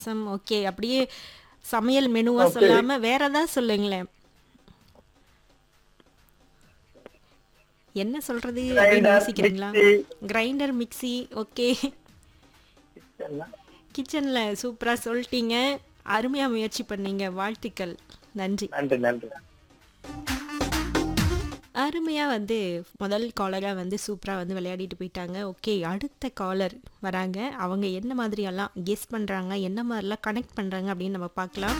Some okay அப்படியே சமையல் மெனுவா Okay. சொல்லாம வேற ஏதாவது சொல்லுங்களேன் என்ன சொல்றது அப்படின்னு Grinder, யோசிக்கிறீங்களா mixie. கிரைண்டர் மிக்ஸி ஓகே எல்லாம் கிச்சன்ல சூப்பரா சொல்லிட்டீங்க அருமையா முயற்சி பண்ணீங்க வாழ்த்துக்கள் நன்றி நன்றி நன்றி அருமையா வந்து முதல் காலரா வந்து சூப்பரா வந்து விளையாடிட்டு போயிட்டாங்க ஓகே அடுத்த காலர் வராங்க அவங்க என்ன மாதிரி எல்லாம் கெஸ் பண்றாங்க என்ன மாதிரிலாம் கனெக்ட் பண்றாங்க அப்படின்னு நம்ம பார்க்கலாம்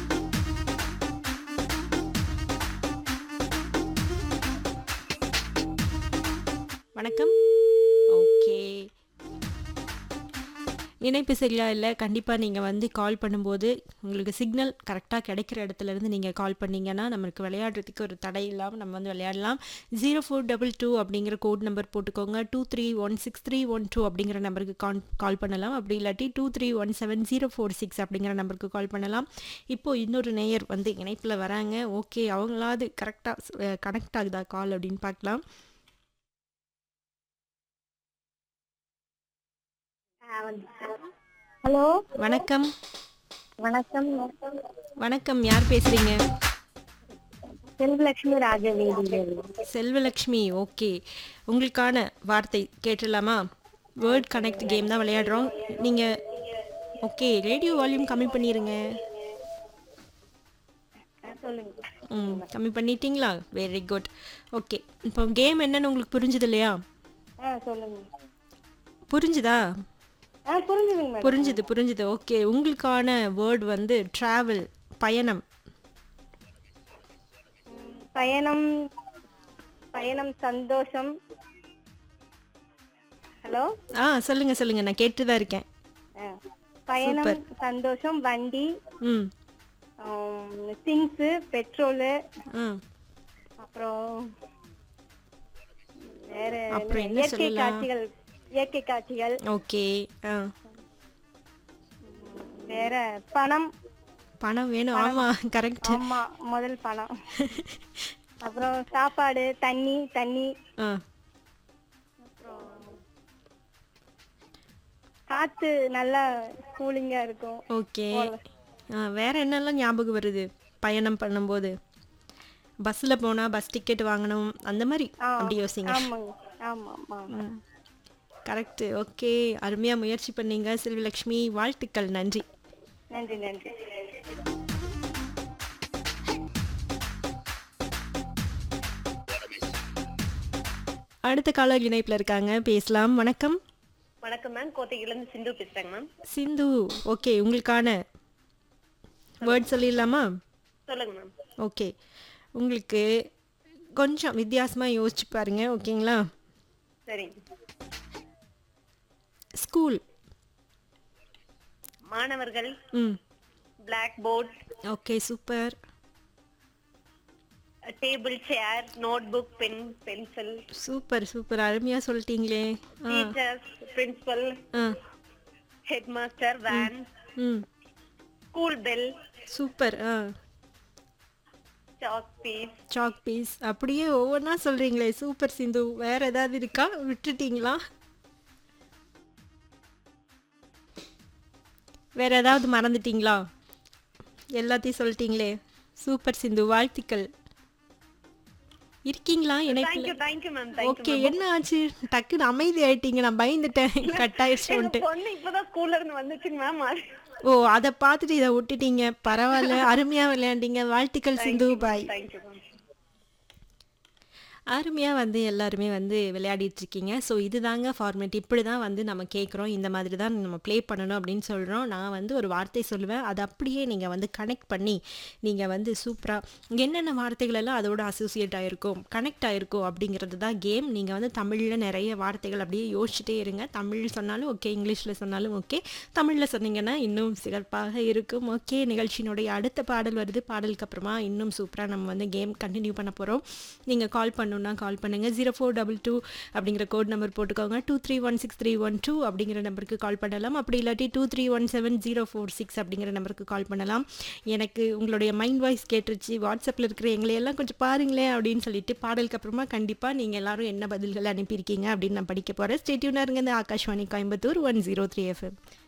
வணக்கம் ஓகே இணைப்பு சரியா இல்லை கண்டிப்பாக நீங்கள் வந்து கால் பண்ணும்போது உங்களுக்கு சிக்னல் கரெக்டாக கிடைக்கிற இடத்துல இருந்து நீங்கள் கால் பண்ணீங்கன்னா நம்மளுக்கு விளையாடுறதுக்கு ஒரு தடை இல்லாமல் நம்ம வந்து விளையாடலாம் ஜீரோ ஃபோர் டபுள் டூ அப்படிங்கிற கோட் நம்பர் போட்டுக்கோங்க two three one six three one two அப்படிங்கிற நம்பருக்கு கால் கால் பண்ணலாம் அப்படி இல்லாட்டி two three one seven zero four six அப்படிங்கிற நம்பருக்கு கால் பண்ணலாம் இப்போது இன்னொரு நேயர் வந்து இணைப்பில் வராங்க ஓகே அவங்களாவது கரெக்டாக கனெக்ட் ஆகுதா கால் அப்படின்னு பார்க்கலாம் ஹலோ வணக்கம் வணக்கம் வணக்கம் யார் பேசுகிறீங்க செல்வலட்சுமி ராஜவேதி செல்வலக்ஷ்மி ஓகே உங்களுக்கான வார்த்தை கேட்டுடலாமா வேர்ட் கனெக்ட் கேம் தான் விளையாடுறோம் நீங்கள் ஓகே ரேடியோ வால்யூம் கம்மி பண்ணிடுங்க சொல்லுங்க ம் கம்மி பண்ணிட்டீங்களா வெரி குட் ஓகே இப்போ கேம் என்னன்னு உங்களுக்கு புரிஞ்சுது இல்லையா ஆ சொல்லுங்க புரிஞ்சுதா ஆ புரிஞ்சுதுங்க மேடம் புரிஞ்சுது புரிஞ்சுது ஓகே உங்களுக்கான வேர்ட் வந்து ட்ராவல் பயணம் பயணம் பயணம் சந்தோஷம் ஹலோ ஆ சொல்லுங்க சொல்லுங்க நான் கேட்டு தான் இருக்கேன் ஆ பயணம் சந்தோஷம் வண்டி ம் திங்ஸு பெட்ரோலு ஆ அப்புறம் வேற அப்புறம் என்ன இயற்கை சொல்லலாம்? காட்சிகள் இயற்கை காட்சிகள் ஓகே ஆ வேற பணம் பணம் வேணும் ஆமா கரெக்ட் ஆமா முதல் பணம் அப்புறம் சாப்பாடு தண்ணி தண்ணி ஆ காத்து நல்லா கூலிங்கா இருக்கும் ஓகே ஆ வேற என்னெல்லாம் ஞாபகம் வருது பயணம் பண்ணும்போது பஸ்ஸில் போனால் பஸ் டிக்கெட் வாங்கணும் அந்த மாதிரி ஆ, அப்படி யோசிங்க ஆமாங்க ஆமா ஆமா கரெக்டு ஓகே அருமையாக முயற்சி பண்ணீங்க செல்விலக்ஷ்மி வாழ்த்துக்கள் நன்றி நன்றி நன்றி அடுத்த காலர் இணைப்பில் இருக்காங்க பேசலாம் வணக்கம் வணக்கம் மேம் கோத்தகிரிலேருந்து சிந்து பேசுறேங்க மேம் சிந்து ஓகே உங்களுக்கான வேர்ட் சொல்லிடலாமா சொல்லுங்க மேம் ஓகே உங்களுக்கு கொஞ்சம் வித்தியாசமாக யோசிச்சு பாருங்க ஓகேங்களா சரிங்க ஸ்கூல் மாணவர்கள் ம் blackboard okay super table chair notebook pen pencil super super அருமையாக சொல்லிட்டீங்களே ஆ டீச்சர்ஸ் பிரின்சிபல் ஆ ஹெட் மாஸ்டர் வேன் ம் ஸ்கூல் பெல் சூப்பர் ஆ சாக் பீஸ் சாக் பீஸ் அப்படியே ஒவ்வொன்றா சொல்கிறீங்களே சூப்பர் சிந்து வேற ஏதாவது இருக்கா விட்டுட்டீங்களா வேற ஏதாவது மறந்துட்டீங்களா எல்லாத்தையும் சொல்லிட்டீங்களே சூப்பர் சிந்து வாழ்த்துக்கள் இருக்கீங்களா இணைப்பில் thank you thank you ma'am thank you okay என்ன ஆச்சு டக்குன்னு அமைதி ஆயிட்டீங்க நான் பயந்துட்டேன் கட் ஆயிடுச்சோன்ட்டு பொண்ணு இப்பதான் ஸ்கூல்ல இருந்து வந்துச்சுங்க மேம் ஓ அதை பார்த்துட்டு இதை விட்டுட்டீங்க பரவாயில்ல அருமையா விளையாண்டீங்க வாழ்த்துக்கள் சிந்து பாய் தேங்க்யூ மேம் அருமையாக வந்து எல்லாருமே வந்து விளையாடிட்டு இருக்கீங்க ஸோ இதுதாங்க ஃபார்மேட் இப்படி தான் வந்து நம்ம கேட்குறோம் இந்த மாதிரி தான் நம்ம ப்ளே பண்ணணும் அப்படின்னு சொல்கிறோம் நான் வந்து ஒரு வார்த்தை சொல்லுவேன் அதை அப்படியே நீங்கள் வந்து கனெக்ட் பண்ணி நீங்கள் வந்து சூப்பராக என்னென்ன வார்த்தைகள் எல்லாம் அதோட அசோசியேட் ஆகிருக்கும் கனெக்ட் ஆகிருக்கும் அப்படிங்கிறது தான் கேம் நீங்கள் வந்து தமிழில் நிறைய வார்த்தைகள் அப்படியே யோசிச்சுட்டே இருங்க தமிழ் சொன்னாலும் ஓகே இங்கிலீஷில் சொன்னாலும் ஓகே தமிழில் சொன்னீங்கன்னா இன்னும் சிறப்பாக இருக்கும் ஓகே நிகழ்ச்சியினுடைய அடுத்த பாடல் வருது பாடலுக்கு அப்புறமா இன்னும் சூப்பராக நம்ம வந்து கேம் கண்டினியூ பண்ண போகிறோம் நீங்கள் கால் பண்ணணுன்னா கால் பண்ணுங்கள் ஜீரோ ஃபோர் டபுள் டூ அப்படிங்கிற கோட் நம்பர் போட்டுக்கோங்க two three one six three one two அப்படிங்கிற நம்பருக்கு கால் பண்ணலாம் அப்படி இல்லாட்டி two three one seven zero four six அப்படிங்கிற நம்பருக்கு கால் பண்ணலாம் எனக்கு உங்களுடைய மைண்ட் வாய்ஸ் கேட்டுருச்சு வாட்ஸ்அப்பில் இருக்கிற எங்களையெல்லாம் கொஞ்சம் பாருங்களேன் அப்படின்னு சொல்லிட்டு பாடலுக்கு அப்புறமா கண்டிப்பாக நீங்கள் எல்லாரும் என்ன பதில்கள் அனுப்பியிருக்கீங்க அப்படின்னு நான் படிக்க போகிறேன் ஸ்டேட்யூனாக இருங்க இந்த Akashvani Coimbatore one zero three FM